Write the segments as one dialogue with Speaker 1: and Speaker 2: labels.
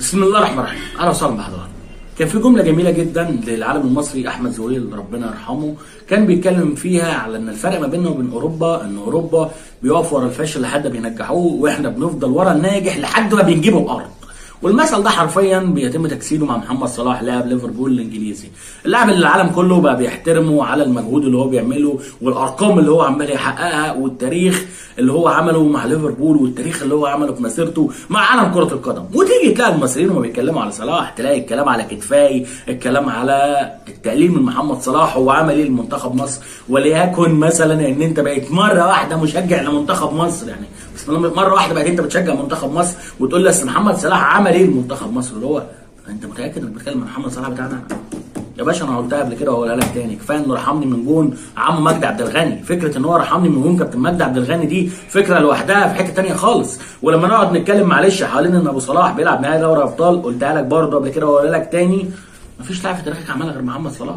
Speaker 1: بسم الله الرحمن الرحيم اهلا وسهلا بحضرتك كان في جمله جميله جدا للعالم المصري احمد زويل ربنا يرحمه كان بيتكلم فيها على ان الفرق ما بيننا وبين اوروبا ان اوروبا بيقف ورا الفاشل لحد ما بينجحوه واحنا بنفضل ورا الناجح لحد ما بنجيبه الارض والمثل ده حرفيا بيتم تجسيده مع محمد صلاح لاعب ليفربول الانجليزي اللاعب اللي العالم كله بقى بيحترمه على المجهود اللي هو بيعمله والارقام اللي هو عمال يحققها والتاريخ اللي هو عمله مع ليفربول والتاريخ اللي هو عمله في مسيرته مع عالم كره القدم وتيجي تلاقي المصريين وما بيتكلموا على صلاح تلاقي الكلام على كتفاي الكلام على التقليل من محمد صلاح هو عمل ايه لمنتخب مصر وليكن مثلا ان انت بقيت مره واحده مشجع لمنتخب مصر يعني بسم الله مره واحده بقيت انت بتشجع منتخب مصر وتقول لي اصل محمد صلاح عمل ايه لمنتخب مصر اللي هو انت متاكد انك بتتكلم عن محمد صلاح بتاعنا يا باشا انا قلتها قبل كده وهقولها لك تاني كفايه انه رحمني من جون عم مجدي عبد الغني فكره ان هو رحمني من جون كابتن مجدي عبد الغني دي فكره لوحدها في حته تانيه خالص ولما نقعد نتكلم معلش حوالين ان ابو صلاح بيلعب نهائي دوري ابطال قلتها لك برضه قبل كده وهقولها لك تاني مفيش لاعب في تاريخك عملها غير محمد صلاح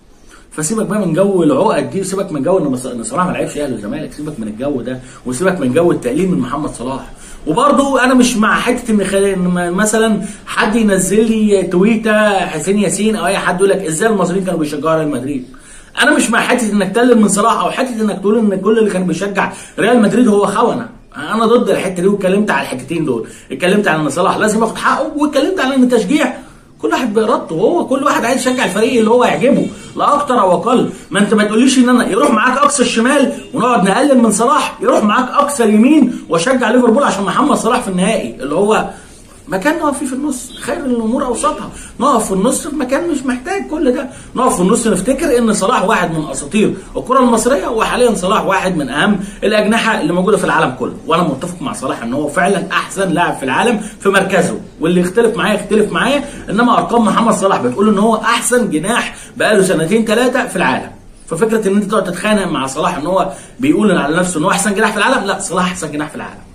Speaker 1: فسيبك بقى من جو العقد دي وسيبك من جو ان ان صلاح ما لعبش اهلي والزمالك سيبك من الجو ده وسيبك من جو التقليل من محمد صلاح وبرضه انا مش مع حته ان خل... إن مثلا حد ينزل لي تويته حسين ياسين او اي حد يقول لك ازاي المصريين كانوا بيشجعوا ريال مدريد انا مش مع حته انك تقلل من صلاح او حته انك تقول ان كل اللي كان بيشجع ريال مدريد هو خونه انا ضد الحته دي واتكلمت على الحتتين دول اتكلمت على ان صلاح لازم ياخد حقه واتكلمت على ان التشجيع كل واحد بارادته هو كل واحد عايز يشجع الفريق اللي هو يعجبه لا اكتر او اقل ما انت ما تقوليش ان انا يروح معاك اقصى الشمال ونقعد نقلل من صلاح يروح معاك اقصى اليمين واشجع ليفربول عشان محمد صلاح في النهائي اللي هو مكان نقف فيه في النص خير الامور اوسطها نقف في النص في مكان مش محتاج كل ده نقف في النص نفتكر ان صلاح واحد من اساطير الكره المصريه وحاليا صلاح واحد من اهم الاجنحه اللي موجوده في العالم كله وانا متفق مع صلاح ان هو فعلا احسن لاعب في العالم في مركزه واللي يختلف معايا يختلف معايا انما ارقام محمد صلاح بتقول ان هو احسن جناح بقاله سنتين ثلاثه في العالم ففكره ان انت تقعد تتخانق مع صلاح ان هو بيقول على نفسه ان هو احسن جناح في العالم لا صلاح احسن جناح في العالم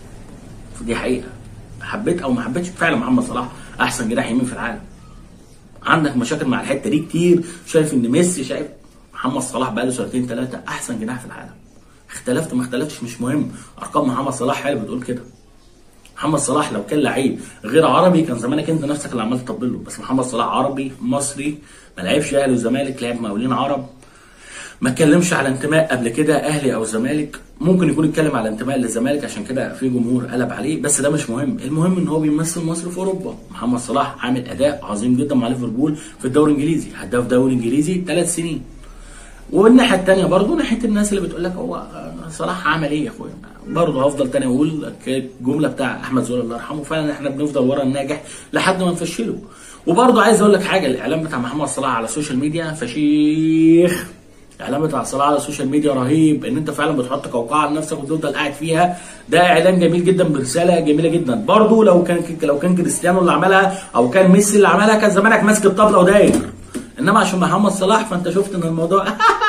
Speaker 1: دي حقيقه حبيت او ما حبيتش فعلا محمد صلاح احسن جناح يمين في العالم عندك مشاكل مع الحته دي كتير شايف ان ميسي شايف محمد صلاح بقاله سنتين ثلاثه احسن جناح في العالم اختلفت ما اختلفتش مش مهم ارقام محمد صلاح هي اللي بتقول كده محمد صلاح لو كان لعيب غير عربي كان زمانك انت نفسك اللي عمال تطبل له بس محمد صلاح عربي مصري ما لعبش اهلي والزمالك لعب مقاولين عرب ما اتكلمش على انتماء قبل كده اهلي او زمالك ممكن يكون اتكلم على انتماء للزمالك عشان كده في جمهور قلب عليه بس ده مش مهم المهم ان هو بيمثل مصر في اوروبا محمد صلاح عامل اداء عظيم جدا مع ليفربول في الدوري الانجليزي هداف دوري انجليزي ثلاث سنين والناحيه الثانيه برضه ناحيه الناس اللي بتقول لك هو صلاح عمل ايه يا اخويا برضه هفضل تاني اقول الجمله بتاع احمد زويل الله يرحمه فعلا احنا بنفضل ورا الناجح لحد ما نفشله وبرضه عايز اقول لك حاجه الاعلام بتاع محمد صلاح على السوشيال ميديا فشيخ الاعلام بتاع صلاح على السوشيال ميديا رهيب ان انت فعلا بتحط قوقعه على نفسك وتفضل قاعد فيها ده اعلان جميل جدا برساله جميله جدا برضه لو كان لو كان كريستيانو اللي عملها او كان ميسي اللي عملها كان زمانك ماسك الطبله وداير انما عشان محمد صلاح فانت شفت ان الموضوع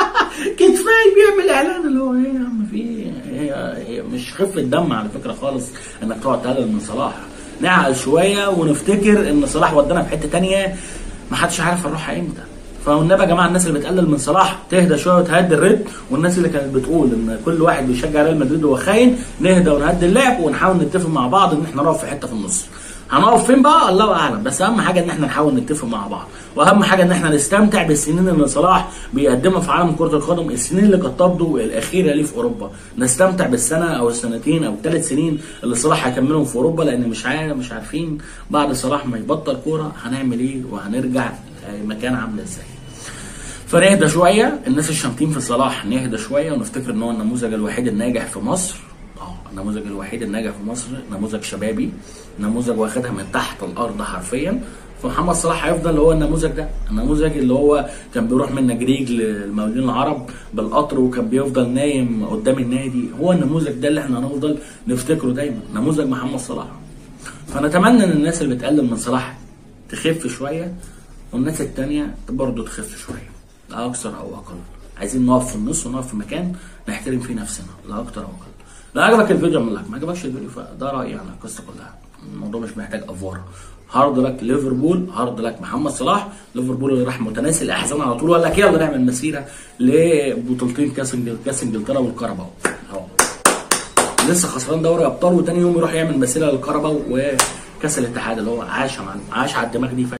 Speaker 1: كتفاي بيعمل اعلان اللي هو ايه يا عم في ايه هي, هي مش خفه دم على فكره خالص انك تقعد تقلل من صلاح نعقل شويه ونفتكر ان صلاح ودانا في حته ثانيه ما حدش عارف هنروحها امتى فالنبي يا جماعه الناس اللي بتقلل من صلاح تهدى شويه وتهدي الريتم والناس اللي كانت بتقول ان كل واحد بيشجع ريال مدريد هو خاين نهدى ونهدي اللعب ونحاول نتفق مع بعض ان احنا نقف في حته في النص هنقف فين بقى الله اعلم بس اهم حاجه ان احنا نحاول نتفق مع بعض واهم حاجه ان احنا نستمتع بالسنين اللي صلاح بيقدمها في عالم كره القدم السنين اللي كانت تبدو الاخيره ليه في اوروبا نستمتع بالسنه او السنتين او الثلاث سنين اللي صلاح هيكملهم في اوروبا لان مش عارف مش عارفين بعد صلاح ما يبطل كوره هنعمل ايه وهنرجع مكان عامل ازاي فنهدى شويه الناس الشامتين في صلاح نهدى شويه ونفتكر ان هو النموذج الوحيد الناجح في مصر اه النموذج الوحيد الناجح في مصر نموذج شبابي نموذج واخدها من تحت الارض حرفيا فمحمد صلاح هيفضل هو النموذج ده النموذج اللي هو كان بيروح من نجريج للمقاولين العرب بالقطر وكان بيفضل نايم قدام النادي هو النموذج ده اللي احنا هنفضل نفتكره دايما نموذج محمد صلاح فنتمنى ان الناس اللي بتقلل من صلاح تخف شويه والناس التانية برضه تخف شويه لا اكثر او اقل عايزين نقف في النص ونقف في مكان نحترم فيه نفسنا لا اكتر او اقل لا عجبك الفيديو اعمل لايك ما عجبكش الفيديو فده رايي انا القصه كلها الموضوع مش محتاج افوره هارد لك ليفربول هارد لك محمد صلاح ليفربول اللي راح متناسي الاحزان على طول وقال لك يلا نعمل مسيره لبطولتين كاس كاس انجلترا والكهرباء اهو لسه خسران دوري ابطال وتاني يوم يروح يعمل مسيره للكهرباء كاس الاتحاد اللي هو عاش يا معلم عاش على الدماغ دي